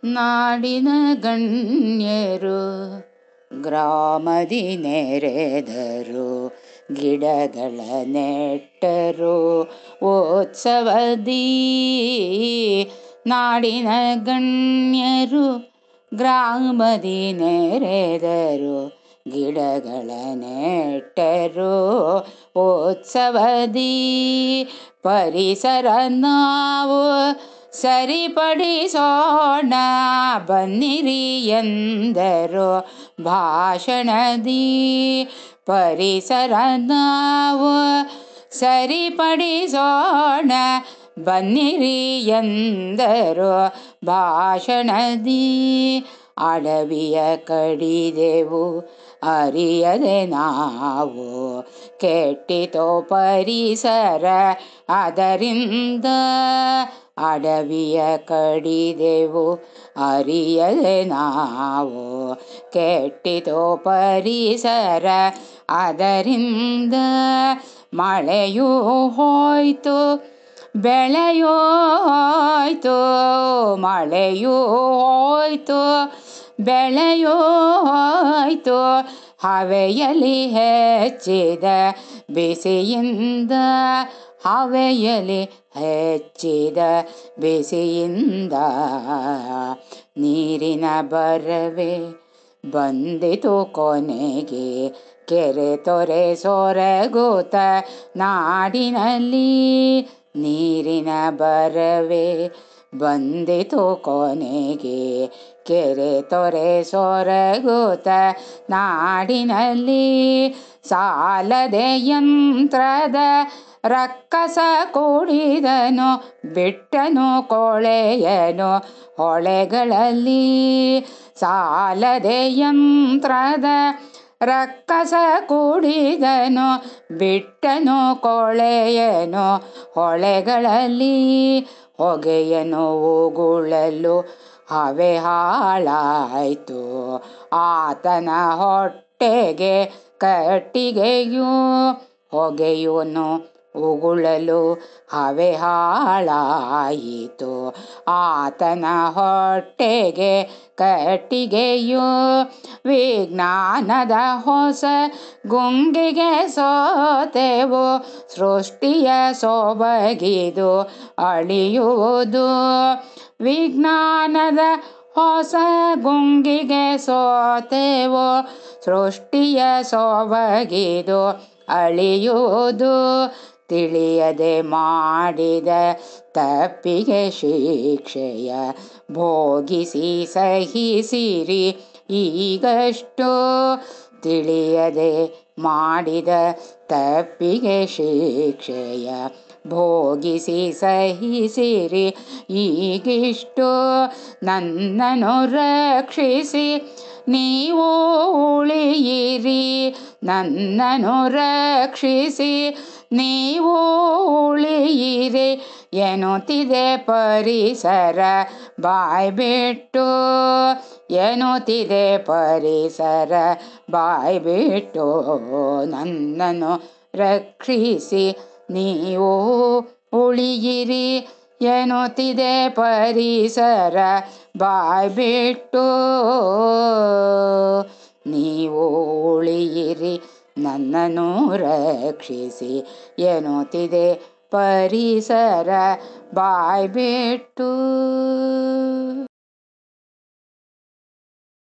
ನಾಡಿನ ಗಣ್ಯರು ಗ್ರಾಮದಿ ನೆರೆದರು ಗಿಡಗಳ ನೆಟ್ಟರು ಉತ್ಸವದಿ ನಾಡಿನ ಗಣ್ಯರು ಗ್ರಾಮದಿ ನೆರೆದರು ಗಿಡಗಳ ನೆಟ್ಟರು ಉತ್ಸವದಿ ಪರಿಸರ ನಾವು ಸರಿಪಡಿಸೋಣ ಬನ್ನಿರಿ ಎಂದರು ಭಾಷಣದಿ ಪರಿಸರ ನಾವು ಸರಿಪಡಿಸೋಣ ಬನ್ನಿರಿ ಎಂದರು ಭಾಷಣದಿ ಅಡವಿಯ ಕಡಿದೆವು ಅರಿಯದೆ ನಾವು ಕೆಟ್ಟಿತೋ ಪರಿಸರ ಅದರಿಂದ ಅಡವಿಯ ಕಡಿದೆವು ಅರಿಯದೆ ನಾವು ಕೆಟ್ಟಿತೋ ಪರಿಸರ ಅದರಿಂದ ಮಳೆಯೂ ಹೋಯ್ತು ಬೆಳೆಯೂ ಹೋಯ್ತು ಮಳೆಯೂ ಹೋಯ್ತು ಬೆಳೆಯೂ ಹೋಯ್ತು ಹವೆಯಲಿ ಹೆಚ್ಚಿದ ಬಿಸಿಯಿಂದ ಹವೆಯಲಿ ಹೆಚ್ಚಿದ ಬಿಸಿಯಿಂದ ನೀರಿನ ಬರವೇ ಬಂದಿತು ಕೊನೆಗೆ ಕೆರೆ ತೊರೆ ಸೊರಗುತ್ತ ನಾಡಿನಲ್ಲಿ ನೀರಿನ ಬರವೇ ಬಂದಿತು ಕೊನೆಗೆ ಕೆರೆ ತೊರೆ ಸೊರಗುತ್ತ ನಾಡಿನಲ್ಲಿ ಸಾಲದೆ ಯಂತ್ರದ ರಕ್ಕಸ ಕೂಡಿದನು ಬಿಟ್ಟನು ಕೊಳೆಯನು ಹೊಳೆಗಳಲ್ಲಿ ಸಾಲದೆ ಯಂತ್ರದ ರಕ್ಕಸ ಕೂಡಿದನು ಬಿಟ್ಟನು ಕೊಳೆಯನು ಹೊಳೆಗಳಲ್ಲಿ ಹೊಗೆಯನು ಉಗುಳಲು ಹವೆ ಹಾಳಾಯಿತು ಆತನ ಹೊಟ್ಟೆಗೆ ಕಟ್ಟಿಗೆಯು ಹೊಗೆಯುವನು ಉಗುಳಲು ಹವೆ ಹಾಳಾಯಿತು ಆತನ ಹೊಟ್ಟೆಗೆ ಕಟ್ಟಿಗೆಯು ವಿಜ್ಞಾನದ ಹೊಸ ಗುಂಗಿಗೆ ಸೋತೆವು ಸೃಷ್ಟಿಯ ಸೊಬಗಿದು ಅಳಿಯುವುದು ವಿಜ್ಞಾನದ ಹೊಸ ಗುಂಗಿಗೆ ಸೋತೆವು ಸೃಷ್ಟಿಯ ಸೊಬಗಿದು ಅಳಿಯುವುದು ತಿಳಿಯದೆ ಮಾಡಿದ ತಪ್ಪಿಗೆ ಶಿಕ್ಷೆಯ ಭೋಗಿಸಿ ಸಹಿಸಿರಿ ಈಗಷ್ಟು ತಿಳಿಯದೆ ಮಾಡಿದ ತಪ್ಪಿಗೆ ಶಿಕ್ಷೆಯ ಭೋಗಿಸಿ ಸಹಿಸಿರಿ ಈಗಿಷ್ಟು ನನ್ನನ್ನು ರಕ್ಷಿಸಿ ನೀವು ಉಳಿಯಿರಿ ನನ್ನನ್ನು ರಕ್ಷಿಸಿ ನೀವು ಉಳಿಯಿರಿ ಎನ್ನುತ್ತಿದೆ ಪರಿಸರ ಬಾಯ್ಬಿಟ್ಟು ಎನ್ನುತ್ತಿದೆ ಪರಿಸರ ಬಾಯ್ಬಿಟ್ಟು ನನ್ನನ್ನು ರಕ್ಷಿಸಿ ನೀವು ಉಳಿಯಿರಿ ಎನ್ನುತ್ತಿದೆ ಪರಿಸರ ಬಾಯ್ಬಿಟ್ಟು ನೀವು ಉಳಿಯಿರಿ ನನ್ನನ್ನು ರಕ್ಷಿಸಿ ಎನ್ನುತ್ತಿದೆ ಪರಿಸರ ಬಾಯ್ಬಿಟ್ಟು